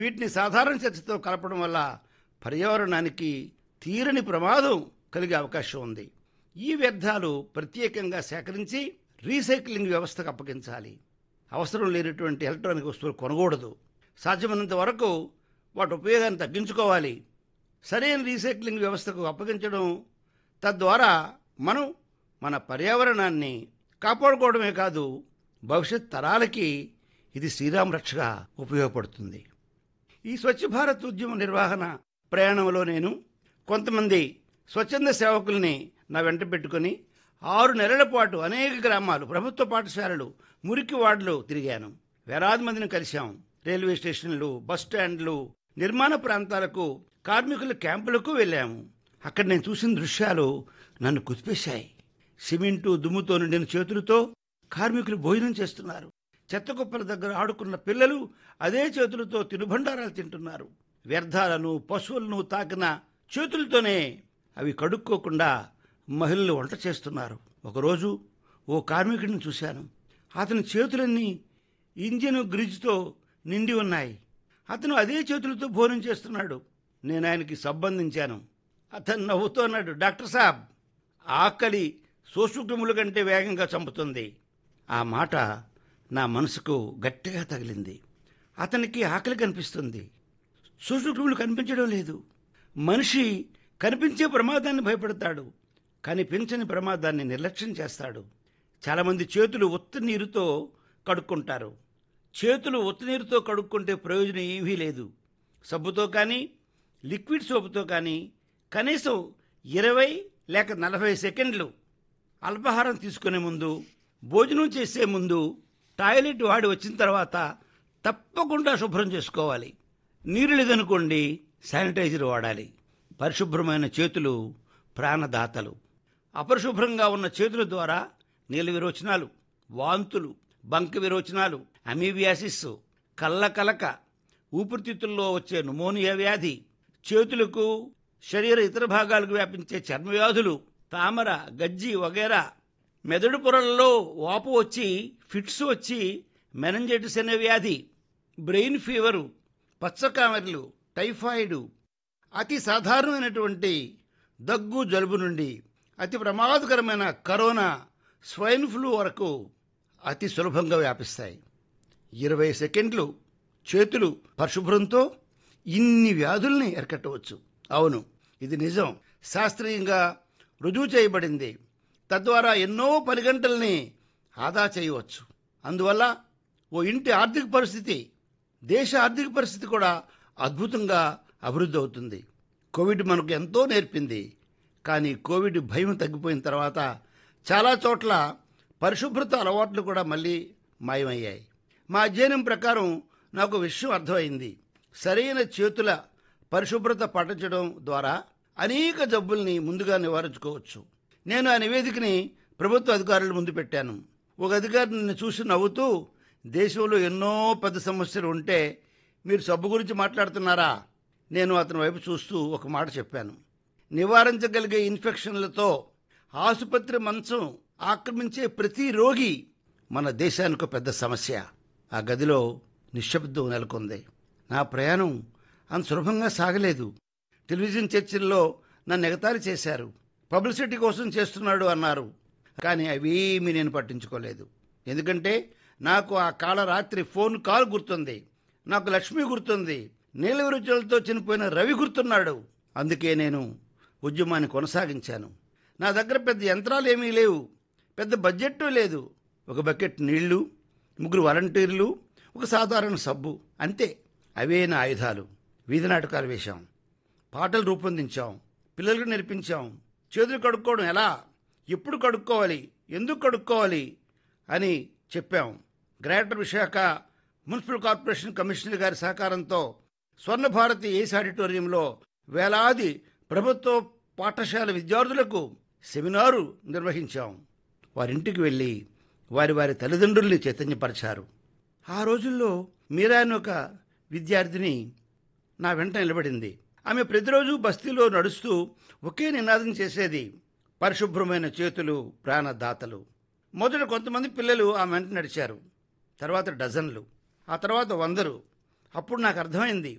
వీటిని సాధారణ చర్చతో కలపడం వల్ల పర్యావరణానికి తీరని ప్రమాదం కలిగే అవకాశం ఉంది ఈ వ్యర్థాలు ప్రత్యేకంగా సేకరించి రీసైక్లింగ్ వ్యవస్థకు అప్పగించాలి అవసరం లేనటువంటి ఎలక్ట్రానిక్ వస్తువులు కొనకూడదు సాధ్యమైనంత వరకు వాటి ఉపయోగాన్ని తగ్గించుకోవాలి సరైన రీసైక్లింగ్ వ్యవస్థకు అప్పగించడం తద్వారా మనం మన పర్యావరణాన్ని కాపాడుకోవడమే కాదు భవిష్యత్ తరాలకి ఇది శ్రీరామ రక్షగా ఉపయోగపడుతుంది ఈ స్వచ్ఛ భారత్ ఉద్యమ నిర్వహణ ప్రయాణంలో నేను కొంతమంది స్వచ్ఛంద సేవకుల్ని నా వెంట పెట్టుకుని ఆరు నెలల పాటు అనేక గ్రామాలు ప్రభుత్వ పాఠశాలలు మురికి వార్డులు తిరిగాను వేలాది మందిని కలిశాం రైల్వే స్టేషన్లు బస్ స్టాండ్లు నిర్మాణ ప్రాంతాలకు కార్మికుల క్యాంపులకు వెళ్ళాము అక్కడ నేను చూసిన దృశ్యాలు నన్ను కుదిపేశాయి సిమెంటు దుమ్ముతో నిండిన చేతులతో కార్మికులు భోజనం చేస్తున్నారు చెత్త కుప్పల దగ్గర ఆడుకున్న పిల్లలు అదే చేతులతో తినుబండారాలు తింటున్నారు వ్యర్థాలను పశువులను తాకిన చేతులతోనే అవి కడుక్కోకుండా మహిళలు వంట చేస్తున్నారు ఒకరోజు ఓ కార్మికుడిని చూశాను అతని చేతులన్నీ ఇంజిన్ గ్రిజ్తో నిండి ఉన్నాయి అతను అదే చేతులతో భోజనం చేస్తున్నాడు నేను ఆయనకి సంబంధించాను అతను నవ్వుతూ అన్నాడు డాక్టర్ సాబ్ ఆకలి సోసుకుముల కంటే వేగంగా చంపుతుంది ఆ మాట నా మనసుకు గట్టిగా తగిలింది అతనికి ఆకలి కనిపిస్తుంది సూక్ష్మక్రిములు కనిపించడం లేదు మనిషి కనిపించే ప్రమాదాన్ని భయపడతాడు కనిపించని ప్రమాదాన్ని నిర్లక్ష్యం చేస్తాడు చాలామంది చేతులు ఉత్త నీరుతో కడుక్కుంటారు చేతులు ఉత్త నీరుతో కడుక్కుంటే ప్రయోజనం ఏమీ లేదు సబ్బుతో కానీ లిక్విడ్ సోపుతో కానీ కనీసం ఇరవై లేక నలభై సెకండ్లు అల్పాహారం తీసుకునే ముందు భోజనం చేసే ముందు టాయిలెట్ వాడి వచ్చిన తర్వాత తప్పకుండా శుభ్రం చేసుకోవాలి నీరు లేదనుకోండి శానిటైజర్ వాడాలి పరిశుభ్రమైన చేతులు ప్రాణదాతలు అపరిశుభ్రంగా ఉన్న చేతుల ద్వారా నీళ్ళ విరోచనాలు వాంతులు బంక విరోచనాలు అమీబియాసిస్ కళ్ళ కలక ఊపిరితిత్తుల్లో వచ్చే న్యూమోనియా వ్యాధి చేతులకు శరీర ఇతర భాగాలకు వ్యాపించే చర్మ వ్యాధులు తామర గజ్జి వగేరా మెదడు పొరలలో వాపు వచ్చి ఫిట్స్ వచ్చి మెనంజైటిస్ అనే వ్యాధి బ్రెయిన్ ఫీవరు పచ్చకామెర్లు టైఫాయిడ్ అతి సాధారణమైనటువంటి దగ్గు జలుబు నుండి అతి ప్రమాదకరమైన కరోనా స్వైన్ ఫ్లూ వరకు అతి సులభంగా వ్యాపిస్తాయి ఇరవై సెకండ్లు చేతులు పరిశుభ్రంతో ఇన్ని వ్యాధుల్ని ఎరకట్టవచ్చు అవును ఇది నిజం శాస్త్రీయంగా రుజువు చేయబడింది తద్వారా ఎన్నో పని గంటల్ని ఆదా చేయవచ్చు అందువల్ల ఓ ఇంటి ఆర్థిక పరిస్థితి దేశ ఆర్థిక పరిస్థితి కూడా అద్భుతంగా అభివృద్ధి అవుతుంది కోవిడ్ మనకు ఎంతో నేర్పింది కానీ కోవిడ్ భయం తగ్గిపోయిన తర్వాత చాలా చోట్ల పరిశుభ్రత అలవాట్లు కూడా మళ్ళీ మాయమయ్యాయి మా అధ్యయనం ప్రకారం నాకు విషయం అర్థమైంది సరైన చేతుల పరిశుభ్రత పాటించడం ద్వారా అనేక జబ్బుల్ని ముందుగా నివారించుకోవచ్చు నేను ఆ నివేదికని ప్రభుత్వ అధికారుల ముందు పెట్టాను ఒక అధికారి నిన్ను చూసి నవ్వుతూ దేశంలో ఎన్నో పెద్ద సమస్యలు ఉంటే మీరు సబ్బు గురించి మాట్లాడుతున్నారా నేను అతని వైపు చూస్తూ ఒక మాట చెప్పాను నివారించగలిగే ఇన్ఫెక్షన్లతో ఆసుపత్రి మంచం ఆక్రమించే ప్రతి రోగి మన దానికి పెద్ద సమస్య ఆ గదిలో నిశ్శబ్దం నెలకొంది నా ప్రయాణం అంత సులభంగా సాగలేదు టెలివిజన్ చర్చల్లో నన్ను ఎగతాళి చేశారు పబ్లిసిటీ కోసం చేస్తున్నాడు అన్నారు కానీ అవేమీ నేను పట్టించుకోలేదు ఎందుకంటే నాకు ఆ కాళరాత్రి ఫోన్ కాల్ గుర్తుంది నాకు లక్ష్మి గుర్తుంది నీళ్ళ విరుచులతో చనిపోయిన రవి గుర్తున్నాడు అందుకే నేను ఉద్యమాన్ని కొనసాగించాను నా దగ్గర పెద్ద యంత్రాలు ఏమీ లేవు పెద్ద బడ్జెట్ లేదు ఒక బకెట్ నీళ్లు ముగ్గురు వాలంటీర్లు ఒక సాధారణ సబ్బు అంతే అవే నా ఆయుధాలు వీధి నాటకాలు వేశాం పాటలు రూపొందించాం పిల్లలకు నేర్పించాం చేతులు కడుక్కోవడం ఎలా ఎప్పుడు కడుక్కోవాలి ఎందుకు కడుక్కోవాలి అని చెప్పాం greater Visakha municipal corporation commissioner గారి సహకారంతో స్వర్ణ భారతి ఏసీ ఆడిటోరియంలో వేలాది ప్రభుత్వ పాఠశాల విద్యార్థులకు సెమినారు నిర్వహించాం వారింటికి వెళ్ళి వారి వారి తల్లిదండ్రుల్ని చైతన్యపరిచారు ఆ రోజుల్లో మీరా అని ఒక విద్యార్థిని నా వెంట నిలబడింది ఆమె ప్రతిరోజు బస్తీలో నడుస్తూ ఒకే నినాదం చేసేది పరిశుభ్రమైన చేతులు ప్రాణదాతలు మొదట కొంతమంది పిల్లలు ఆమె వెంట నడిచారు తర్వాత డజన్లు ఆ తర్వాత వందరు అప్పుడు నాకు అర్థమైంది